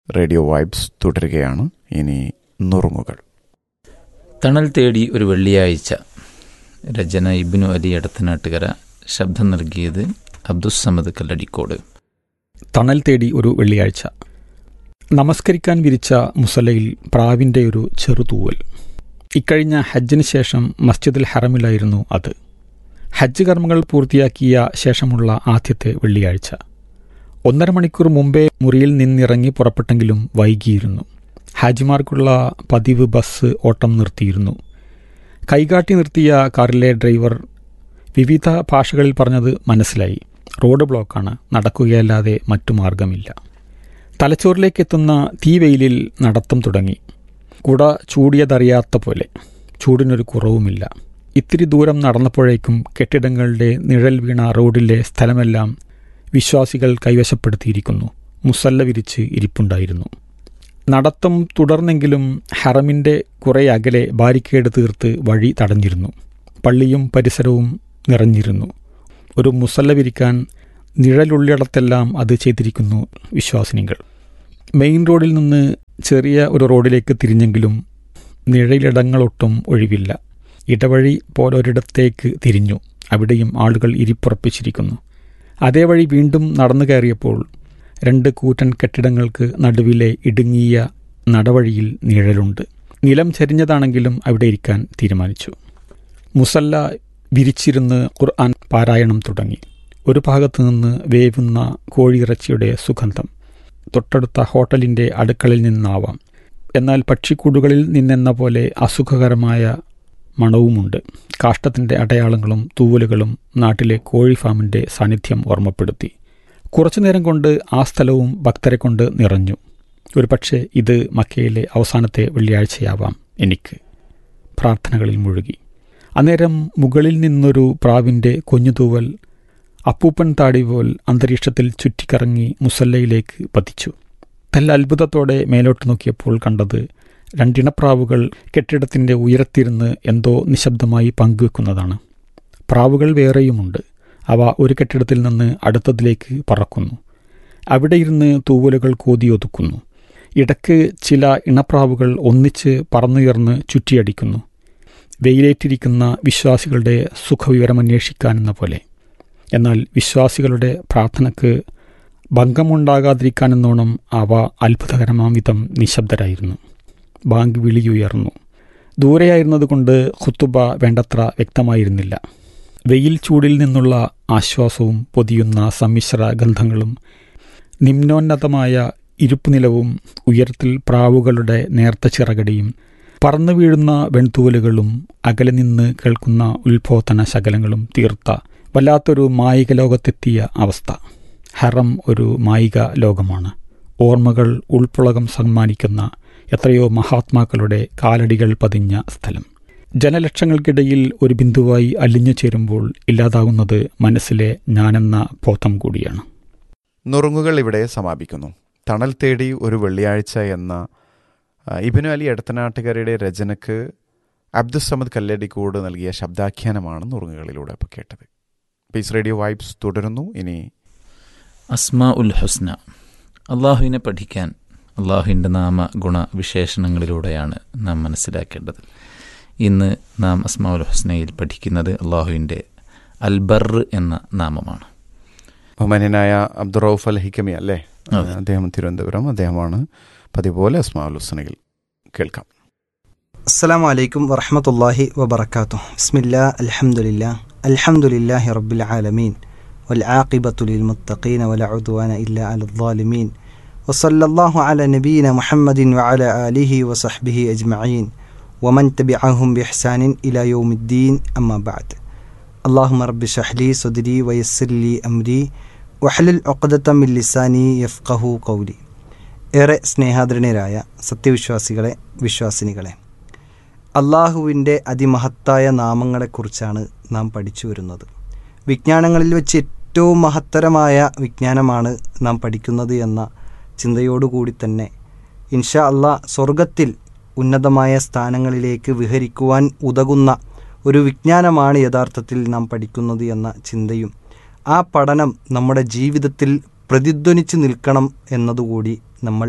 Radio vibes തുടരുകയാണ് ഇനി നുറുങ്ങുകൾ തണൽ തേടി ഒരു വെള്ളിയാഴ്ച രചന ഇബിനു അലി എടത്തനാട്ടുകര ശബ്ദം നൽകിയത് അബ്ദുസമദ് കല്ലടിക്കോട് തണൽ തേടി ഒരു വെള്ളിയാഴ്ച നമസ്കരിക്കാൻ വിരിച്ച മുസലയിൽ പ്രാവിൻ്റെ ഒരു ചെറുതൂവൽ ഇക്കഴിഞ്ഞ ഹജ്ജിന് ശേഷം മസ്ജിദുൽ ഹറമിലായിരുന്നു അത് ഹജ്ജ് കർമ്മങ്ങൾ പൂർത്തിയാക്കിയ ശേഷമുള്ള ആദ്യത്തെ വെള്ളിയാഴ്ച ഒന്നര മണിക്കൂർ മുമ്പേ മുറിയിൽ നിന്നിറങ്ങി പുറപ്പെട്ടെങ്കിലും വൈകിയിരുന്നു ഹാജിമാർക്കുള്ള പതിവ് ബസ് ഓട്ടം നിർത്തിയിരുന്നു കൈകാട്ടി നിർത്തിയ കാറിലെ ഡ്രൈവർ വിവിധ ഭാഷകളിൽ പറഞ്ഞത് മനസ്സിലായി റോഡ് ബ്ലോക്കാണ് നടക്കുകയല്ലാതെ മറ്റു മാർഗമില്ല തലച്ചോറിലേക്ക് എത്തുന്ന തീവെയിലിൽ നടത്തം തുടങ്ങി കുട ചൂടിയതറിയാത്ത പോലെ ചൂടിനൊരു കുറവുമില്ല ഇത്തിരി ദൂരം നടന്നപ്പോഴേക്കും കെട്ടിടങ്ങളുടെ നിഴൽ വീണ റോഡിലെ സ്ഥലമെല്ലാം വിശ്വാസികൾ കൈവശപ്പെടുത്തിയിരിക്കുന്നു മുസല്ല വിരിച്ച് ഇരിപ്പുണ്ടായിരുന്നു നടത്തം തുടർന്നെങ്കിലും ഹറമിൻ്റെ കുറെ അകലെ ബാരിക്കേഡ് തീർത്ത് വഴി തടഞ്ഞിരുന്നു പള്ളിയും പരിസരവും നിറഞ്ഞിരുന്നു ഒരു മുസല്ല വിരിക്കാൻ നിഴലുള്ളിടത്തെല്ലാം അത് ചെയ്തിരിക്കുന്നു വിശ്വാസിനികൾ മെയിൻ റോഡിൽ നിന്ന് ചെറിയ ഒരു റോഡിലേക്ക് തിരിഞ്ഞെങ്കിലും നിഴലിടങ്ങളൊട്ടും ഒഴിവില്ല ഇടവഴി പോലൊരിടത്തേക്ക് തിരിഞ്ഞു അവിടെയും ആളുകൾ ഇരിപ്പുറപ്പിച്ചിരിക്കുന്നു അതേ വഴി വീണ്ടും നടന്നു കയറിയപ്പോൾ രണ്ട് കൂറ്റൻ കെട്ടിടങ്ങൾക്ക് നടുവിലെ ഇടുങ്ങിയ നടവഴിയിൽ നിഴലുണ്ട് നിലം ചരിഞ്ഞതാണെങ്കിലും അവിടെ ഇരിക്കാൻ തീരുമാനിച്ചു മുസല്ല വിരിച്ചിരുന്ന് ഖുർആൻ പാരായണം തുടങ്ങി ഒരു ഭാഗത്തു നിന്ന് വേവുന്ന കോഴിയിറച്ചിയുടെ സുഗന്ധം തൊട്ടടുത്ത ഹോട്ടലിൻ്റെ അടുക്കളിൽ നിന്നാവാം എന്നാൽ പക്ഷിക്കൂടുകളിൽ നിന്നെന്ന പോലെ അസുഖകരമായ മണവുമുണ്ട് കാഷ്ടത്തിൻ്റെ അടയാളങ്ങളും തൂവലുകളും നാട്ടിലെ കോഴി ഫാമിൻ്റെ സാന്നിധ്യം ഓർമ്മപ്പെടുത്തി കുറച്ചുനേരം കൊണ്ട് ആ സ്ഥലവും ഭക്തരെ കൊണ്ട് നിറഞ്ഞു ഒരുപക്ഷെ ഇത് മക്കയിലെ അവസാനത്തെ വെള്ളിയാഴ്ചയാവാം എനിക്ക് പ്രാർത്ഥനകളിൽ മുഴുകി അന്നേരം മുകളിൽ നിന്നൊരു പ്രാവിൻ്റെ കുഞ്ഞുതൂവൽ അപ്പൂപ്പൻ താടി പോൽ അന്തരീക്ഷത്തിൽ ചുറ്റിക്കറങ്ങി മുസല്ലയിലേക്ക് പതിച്ചു തല്ല അത്ഭുതത്തോടെ മേലോട്ട് നോക്കിയപ്പോൾ കണ്ടത് രണ്ടിണപ്രാവുകൾ കെട്ടിടത്തിൻ്റെ ഉയരത്തിരുന്ന് എന്തോ നിശബ്ദമായി പങ്കുവെക്കുന്നതാണ് പ്രാവുകൾ വേറെയുമുണ്ട് അവ ഒരു കെട്ടിടത്തിൽ നിന്ന് അടുത്തതിലേക്ക് പറക്കുന്നു അവിടെ ഇരുന്ന് തൂവലുകൾ കോതിയൊതുക്കുന്നു ഇടയ്ക്ക് ചില ഇണപ്രാവുകൾ ഒന്നിച്ച് പറന്നുയർന്ന് ചുറ്റിയടിക്കുന്നു വെയിലേറ്റിരിക്കുന്ന വിശ്വാസികളുടെ സുഖവിവരമന്വേഷിക്കാനെന്ന പോലെ എന്നാൽ വിശ്വാസികളുടെ പ്രാർത്ഥനയ്ക്ക് ഭംഗമുണ്ടാകാതിരിക്കാനെന്നോണം അവ അത്ഭുതകരമാം വിധം നിശബ്ദരായിരുന്നു ബാങ്ക് വിളിയുയർന്നു ദൂരെയായിരുന്നതുകൊണ്ട് ഖുത്തുബ വേണ്ടത്ര വ്യക്തമായിരുന്നില്ല വെയിൽ ചൂടിൽ നിന്നുള്ള ആശ്വാസവും പൊതിയുന്ന സമ്മിശ്ര ഗന്ധങ്ങളും നിമ്നോന്നതമായ ഇരുപ്പുനിലവും ഉയരത്തിൽ പ്രാവുകളുടെ നേർത്ത ചിറകടിയും പറന്നു വീഴുന്ന വെൺതൂവലുകളും അകലെ നിന്ന് കേൾക്കുന്ന ഉത്ബോധന ശകലങ്ങളും തീർത്ത വല്ലാത്തൊരു മായിക ലോകത്തെത്തിയ അവസ്ഥ ഹറം ഒരു മായിക ലോകമാണ് ഓർമ്മകൾ ഉൾപ്പുളകം സമ്മാനിക്കുന്ന എത്രയോ മഹാത്മാക്കളുടെ കാലടികൾ പതിഞ്ഞ സ്ഥലം ജനലക്ഷങ്ങൾക്കിടയിൽ ഒരു ബിന്ദുവായി അലിഞ്ഞു ചേരുമ്പോൾ ഇല്ലാതാകുന്നത് മനസ്സിലെ ഞാനെന്ന ബോധം കൂടിയാണ് നുറുങ്ങുകൾ ഇവിടെ സമാപിക്കുന്നു തണൽ തേടി ഒരു വെള്ളിയാഴ്ച എന്ന ആ, ഇബിനു അലി എടത്തനാട്ടുകാരുടെ രചനക്ക് അബ്ദുസമദ് കല്ലടിക്കോട് നൽകിയ ശബ്ദാഖ്യാനമാണ് നുറുങ്ങുകളിലൂടെ ഇപ്പോൾ കേട്ടത് പീസ് റേഡിയോ വൈബ്സ് തുടരുന്നു ഇനി അസ്മാ ഉൽ ഹുസ്ന അള്ളാഹുവിനെ പഠിക്കാൻ അള്ളാഹുവിൻ്റെ നാമ ഗുണ വിശേഷണങ്ങളിലൂടെയാണ് നാം മനസ്സിലാക്കേണ്ടത് ഇന്ന് നാം അസ്മാ ഉൽ ഹുസ്നയിൽ പഠിക്കുന്നത് അള്ളാഹുവിൻ്റെ അൽബർ എന്ന നാമമാണ് ബഹുമാന്യനായ അബ്ദുറൌഫ് അൽ ഹിക്കമി അല്ലേ അതെ. അദ്ദേഹം തിരുവനന്തപുരം അദ്ദേഹമാണ് പതിപോലെ അസ്മാഉൽ ഹുസ്നയിൽ കേൾക്കാം السلام عليكم ورحمة الله وبركاته بسم الله الحمد لله الحمد لله رب العالمين والعاقبة للمتقين ولا عدوان إلا على الظالمين وصلى الله على نبينا محمد وعلى آله وصحبه أجمعين ومن تبعهم بإحسان إلى يوم الدين أما بعد اللهم رب اشرح لي صدري ويسر لي أمري وحلل عقدة من لساني يفقه قولي ഏറെ സ്നേഹാദരണീയരായ സത്യവിശ്വാസികളെ വിശ്വാസിനികളെ അള്ളാഹുവിൻ്റെ അതിമഹത്തായ നാമങ്ങളെക്കുറിച്ചാണ് നാം പഠിച്ചു വരുന്നത് വിജ്ഞാനങ്ങളിൽ വെച്ച് ഏറ്റവും മഹത്തരമായ വിജ്ഞാനമാണ് നാം പഠിക്കുന്നത് എന്ന ചിന്തയോടുകൂടി തന്നെ ഇൻഷാ അള്ളാ സ്വർഗത്തിൽ ഉന്നതമായ സ്ഥാനങ്ങളിലേക്ക് വിഹരിക്കുവാൻ ഉതകുന്ന ഒരു വിജ്ഞാനമാണ് യഥാർത്ഥത്തിൽ നാം പഠിക്കുന്നത് എന്ന ചിന്തയും ആ പഠനം നമ്മുടെ ജീവിതത്തിൽ പ്രതിധ്വനിച്ച് നിൽക്കണം എന്നതുകൂടി നമ്മൾ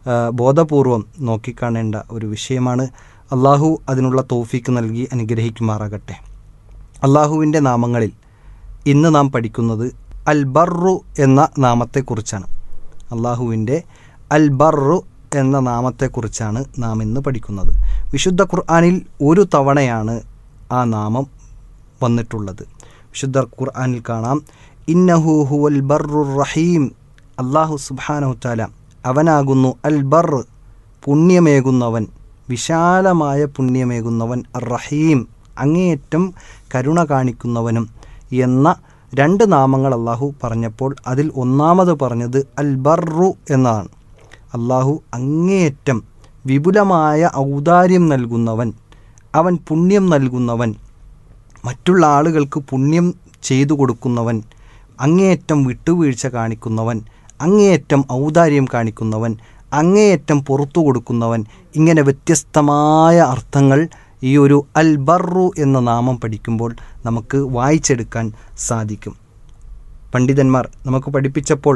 ആ, ബോധപൂർവം നോക്കിക്കാണേണ്ട ഒരു വിഷയമാണ് അള്ളാഹു അതിനുള്ള തോഫീക്ക് നൽകി അനുഗ്രഹിക്കുമാറാകട്ടെ അള്ളാഹുവിൻ്റെ നാമങ്ങളിൽ ഇന്ന് നാം പഠിക്കുന്നത് അൽ ബർറു എന്ന നാമത്തെക്കുറിച്ചാണ് അള്ളാഹുവിൻ്റെ അൽ ബർറു എന്ന നാമത്തെക്കുറിച്ചാണ് നാം ഇന്ന് പഠിക്കുന്നത് വിശുദ്ധ ഖുർആാനിൽ ഒരു തവണയാണ് ആ നാമം വന്നിട്ടുള്ളത് വിശുദ്ധ ഖുർആാനിൽ കാണാം ഇന്നഹു ഹുവൽ ബർറു റഹീം അള്ളാഹു സുബാനഹു താല അവനാകുന്നു അൽ ബർ പുണ്യമേകുന്നവൻ വിശാലമായ പുണ്യമേകുന്നവൻ അർ റഹീം അങ്ങേയറ്റം കരുണ കാണിക്കുന്നവനും എന്ന രണ്ട് നാമങ്ങൾ അള്ളാഹു പറഞ്ഞപ്പോൾ അതിൽ ഒന്നാമത് പറഞ്ഞത് അൽ ബർറു എന്നതാണ് അള്ളാഹു അങ്ങേയറ്റം വിപുലമായ ഔദാര്യം നൽകുന്നവൻ അവൻ പുണ്യം നൽകുന്നവൻ മറ്റുള്ള ആളുകൾക്ക് പുണ്യം ചെയ്തു കൊടുക്കുന്നവൻ അങ്ങേയറ്റം വിട്ടുവീഴ്ച കാണിക്കുന്നവൻ അങ്ങേയറ്റം ഔദാര്യം കാണിക്കുന്നവൻ അങ്ങേയറ്റം പുറത്തു കൊടുക്കുന്നവൻ ഇങ്ങനെ വ്യത്യസ്തമായ അർത്ഥങ്ങൾ ഈ ഒരു അൽ ബർറു എന്ന നാമം പഠിക്കുമ്പോൾ നമുക്ക് വായിച്ചെടുക്കാൻ സാധിക്കും പണ്ഡിതന്മാർ നമുക്ക് പഠിപ്പിച്ചപ്പോൾ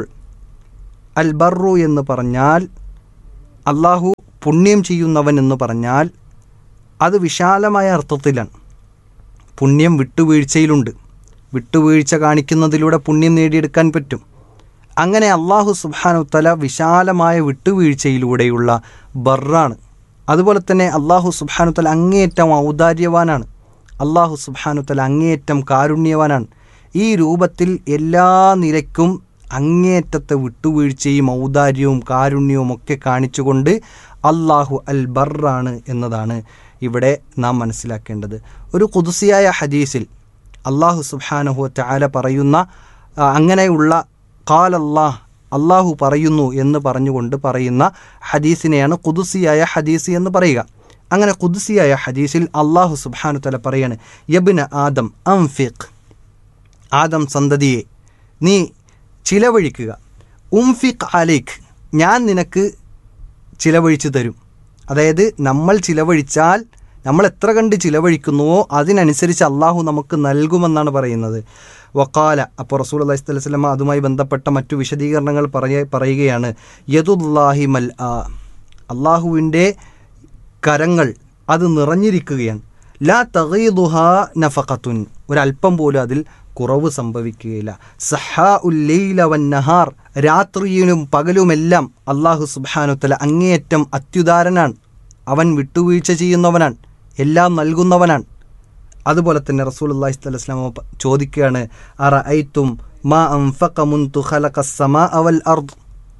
അൽ ബർറു എന്ന് പറഞ്ഞാൽ അള്ളാഹു പുണ്യം ചെയ്യുന്നവൻ എന്ന് പറഞ്ഞാൽ അത് വിശാലമായ അർത്ഥത്തിലാണ് പുണ്യം വിട്ടുവീഴ്ചയിലുണ്ട് വിട്ടുവീഴ്ച കാണിക്കുന്നതിലൂടെ പുണ്യം നേടിയെടുക്കാൻ പറ്റും അങ്ങനെ അള്ളാഹു സുബാനുത്തല വിശാലമായ വിട്ടുവീഴ്ചയിലൂടെയുള്ള ബർറാണ് അതുപോലെ തന്നെ അള്ളാഹു സുബാനുത്തല അങ്ങേയറ്റം ഔദാര്യവാനാണ് അള്ളാഹു സുബാനുത്തല അങ്ങേയറ്റം കാരുണ്യവാനാണ് ഈ രൂപത്തിൽ എല്ലാ നിലയ്ക്കും അങ്ങേയറ്റത്തെ വിട്ടുവീഴ്ചയും ഔദാര്യവും കാരുണ്യവും ഒക്കെ കാണിച്ചുകൊണ്ട് അള്ളാഹു അൽ ബർറാണ് എന്നതാണ് ഇവിടെ നാം മനസ്സിലാക്കേണ്ടത് ഒരു കുതുസിയായ ഹദീസിൽ അള്ളാഹു സുബാനഹു ചാല പറയുന്ന ആ, അങ്ങനെയുള്ള കാൽ അള്ളാഹ് അള്ളാഹു പറയുന്നു എന്ന് പറഞ്ഞുകൊണ്ട് പറയുന്ന ഹദീസിനെയാണ് കുതുസിയായ ഹദീസ് എന്ന് പറയുക അങ്ങനെ കുതുസിയായ ഹദീസിൽ അള്ളാഹു സുബാനു തല പറയാണ് യബിന് ആദം അംഫിഖ് ആദം സന്തതിയെ നീ ചിലവഴിക്കുക ഉംഫിഖ് അലൈഖ് ഞാൻ നിനക്ക് ചിലവഴിച്ചു തരും അതായത് നമ്മൾ ചിലവഴിച്ചാൽ നമ്മൾ എത്ര കണ്ട് ചിലവഴിക്കുന്നുവോ അതിനനുസരിച്ച് അള്ളാഹു നമുക്ക് നൽകുമെന്നാണ് പറയുന്നത് വക്കാല അപ്പോൾ റസൂൽ അള്ളഹി സ്വലമ അതുമായി ബന്ധപ്പെട്ട മറ്റു വിശദീകരണങ്ങൾ പറയ പറയുകയാണ് യദുല്ലാഹി മൽ ആ അള്ളാഹുവിൻ്റെ കരങ്ങൾ അത് നിറഞ്ഞിരിക്കുകയാണ് ലാ തഗീദുഹ നഫഖത്തുൻ ഒരല്പം പോലും അതിൽ കുറവ് സംഭവിക്കുകയില്ല സഹാ ഉല്ലൈല വൻ നഹാർ രാത്രിയിലും പകലുമെല്ലാം അള്ളാഹു സുബാനുത്തല അങ്ങേയറ്റം അത്യുദാരനാണ് അവൻ വിട്ടുവീഴ്ച ചെയ്യുന്നവനാണ് എല്ലാം നൽകുന്നവനാണ് അതുപോലെ തന്നെ റസൂൽ അള്ളാഹി സ്വലം ചോദിക്കുകയാണ് അറ ഐത്തും മാ അംഫഖ മുൻതു ഖലഖ സമാ അവൽ അർദ്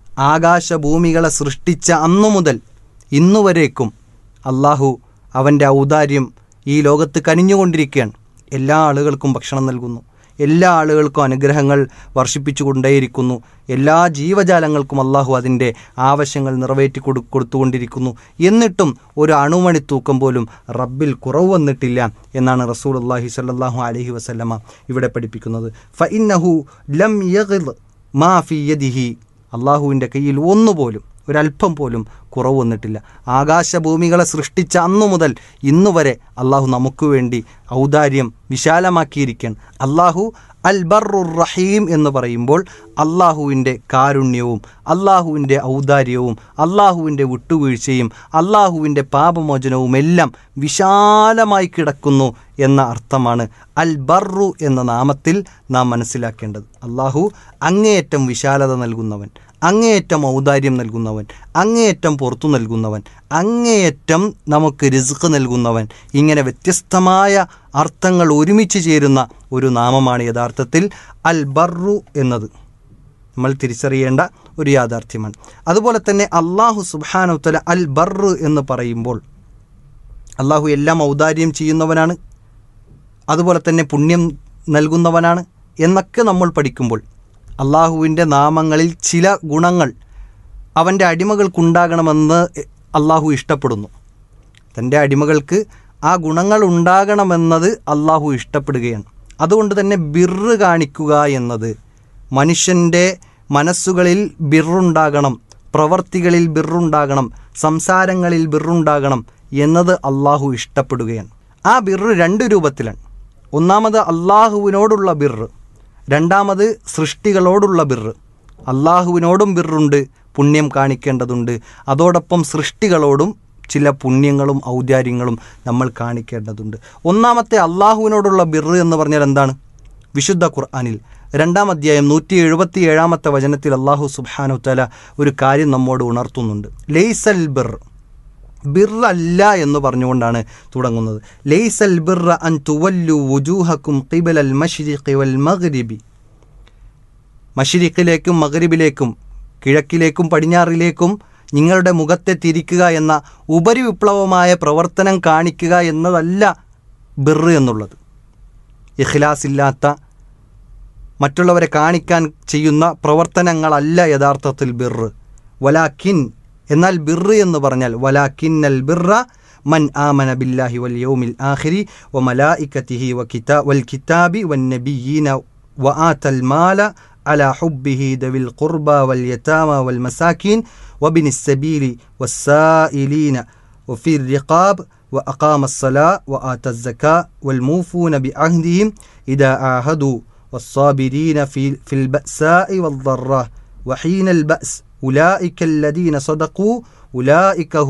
ആകാശഭൂമികളെ സൃഷ്ടിച്ച അന്നു മുതൽ ഇന്നുവരേക്കും അള്ളാഹു അവൻ്റെ ഔദാര്യം ഈ ലോകത്ത് കനിഞ്ഞുകൊണ്ടിരിക്കുകയാണ് എല്ലാ ആളുകൾക്കും ഭക്ഷണം നൽകുന്നു എല്ലാ ആളുകൾക്കും അനുഗ്രഹങ്ങൾ വർഷിപ്പിച്ചു കൊണ്ടേയിരിക്കുന്നു എല്ലാ ജീവജാലങ്ങൾക്കും അള്ളാഹു അതിൻ്റെ ആവശ്യങ്ങൾ നിറവേറ്റി കൊടു കൊടുത്തുകൊണ്ടിരിക്കുന്നു എന്നിട്ടും ഒരു അണുമണി തൂക്കം പോലും റബ്ബിൽ കുറവ് വന്നിട്ടില്ല എന്നാണ് റസൂൽ അള്ളാഹി സല്ലാഹു അലഹി വസല്ലമ ഇവിടെ പഠിപ്പിക്കുന്നത് ഫ ഇന്നഹു ലം യഗ്ദ് മാ ഫി യദിഹി അള്ളാഹുവിൻ്റെ കയ്യിൽ ഒന്നുപോലും ഒരല്പം പോലും കുറവ് വന്നിട്ടില്ല ആകാശഭൂമികളെ സൃഷ്ടിച്ച അന്നു മുതൽ ഇന്നു വരെ അള്ളാഹു നമുക്ക് വേണ്ടി ഔദാര്യം വിശാലമാക്കിയിരിക്കുകയാണ് അള്ളാഹു അൽ ബർറുർ റഹീം എന്ന് പറയുമ്പോൾ അള്ളാഹുവിൻ്റെ കാരുണ്യവും അള്ളാഹുവിൻ്റെ ഔദാര്യവും അള്ളാഹുവിൻ്റെ വിട്ടുവീഴ്ചയും അള്ളാഹുവിൻ്റെ പാപമോചനവും എല്ലാം വിശാലമായി കിടക്കുന്നു എന്ന അർത്ഥമാണ് അൽ ബർറു എന്ന നാമത്തിൽ നാം മനസ്സിലാക്കേണ്ടത് അള്ളാഹു അങ്ങേയറ്റം വിശാലത നൽകുന്നവൻ അങ്ങേയറ്റം ഔദാര്യം നൽകുന്നവൻ അങ്ങേയറ്റം പുറത്തു നൽകുന്നവൻ അങ്ങേയറ്റം നമുക്ക് റിസ്ക് നൽകുന്നവൻ ഇങ്ങനെ വ്യത്യസ്തമായ അർത്ഥങ്ങൾ ഒരുമിച്ച് ചേരുന്ന ഒരു നാമമാണ് യഥാർത്ഥത്തിൽ അൽ ബർറു എന്നത് നമ്മൾ തിരിച്ചറിയേണ്ട ഒരു യാഥാർത്ഥ്യമാണ് അതുപോലെ തന്നെ അള്ളാഹു സുബാനുത്തല അൽ ബർറു എന്ന് പറയുമ്പോൾ അള്ളാഹു എല്ലാം ഔദാര്യം ചെയ്യുന്നവനാണ് അതുപോലെ തന്നെ പുണ്യം നൽകുന്നവനാണ് എന്നൊക്കെ നമ്മൾ പഠിക്കുമ്പോൾ അള്ളാഹുവിൻ്റെ നാമങ്ങളിൽ ചില ഗുണങ്ങൾ അവൻ്റെ അടിമകൾക്കുണ്ടാകണമെന്ന് അള്ളാഹു ഇഷ്ടപ്പെടുന്നു തൻ്റെ അടിമകൾക്ക് ആ ഗുണങ്ങൾ ഉണ്ടാകണമെന്നത് അള്ളാഹു ഇഷ്ടപ്പെടുകയാണ് അതുകൊണ്ട് തന്നെ ബിർറ് കാണിക്കുക എന്നത് മനുഷ്യൻ്റെ മനസ്സുകളിൽ ബിറുണ്ടാകണം പ്രവർത്തികളിൽ ബിറുണ്ടാകണം സംസാരങ്ങളിൽ ബിറുണ്ടാകണം എന്നത് അള്ളാഹു ഇഷ്ടപ്പെടുകയാണ് ആ ബിർറ് രണ്ട് രൂപത്തിലാണ് ഒന്നാമത് അള്ളാഹുവിനോടുള്ള ബിർറ് രണ്ടാമത് സൃഷ്ടികളോടുള്ള ബിർറ് അള്ളാഹുവിനോടും ബിറുണ്ട് പുണ്യം കാണിക്കേണ്ടതുണ്ട് അതോടൊപ്പം സൃഷ്ടികളോടും ചില പുണ്യങ്ങളും ഔദാര്യങ്ങളും നമ്മൾ കാണിക്കേണ്ടതുണ്ട് ഒന്നാമത്തെ അള്ളാഹുവിനോടുള്ള ബിറ് എന്ന് പറഞ്ഞാൽ എന്താണ് വിശുദ്ധ ഖുർആാനിൽ രണ്ടാം അധ്യായം നൂറ്റി എഴുപത്തി ഏഴാമത്തെ വചനത്തിൽ അള്ളാഹു സുബാനു തല ഒരു കാര്യം നമ്മോട് ഉണർത്തുന്നുണ്ട് ലെയ്സൽ ബിർ ബിർ അല്ല എന്ന് പറഞ്ഞുകൊണ്ടാണ് തുടങ്ങുന്നത് ലെയ്സൽ ബിർ അൻ തുവല്ലു വുജൂഹക്കും ഖിബൽ അൽ മഷ്രിഖി വൽ മഗ്രിബി മഷിരിക്കിലേക്കും മഗ്രിബിലേക്കും കിഴക്കിലേക്കും പടിഞ്ഞാറിലേക്കും നിങ്ങളുടെ മുഖത്തെ തിരിക്കുക എന്ന ഉപരിവിപ്ലവമായ പ്രവർത്തനം കാണിക്കുക എന്നതല്ല ബിറ് എന്നുള്ളത് ഇഖ്ലാസ് ഇല്ലാത്ത മറ്റുള്ളവരെ കാണിക്കാൻ ചെയ്യുന്ന പ്രവർത്തനങ്ങളല്ല യഥാർത്ഥത്തിൽ ബിറ് വലാക്കിൻ എന്നാൽ ബിറ് എന്ന് പറഞ്ഞാൽ വലാക്കിൻ അൽ ബിറ മൻ ആമന ബില്ലാഹി വൽ യൗമിൽ ആഖിരി വ മലായിക്കത്തിഹി വ കിതാ വൽ കിതാബി വൻ നബിയീന വ ആതൽ മാല على حبه ذوي القربى واليتامى والمساكين وابن السبيل والسائلين وفي الرقاب وأقام الصلاة وآتى الزكاة والموفون بعهدهم إذا عاهدوا والصابرين في, في البأساء والضراء وحين البأس أولئك الذين صدقوا أولئك هم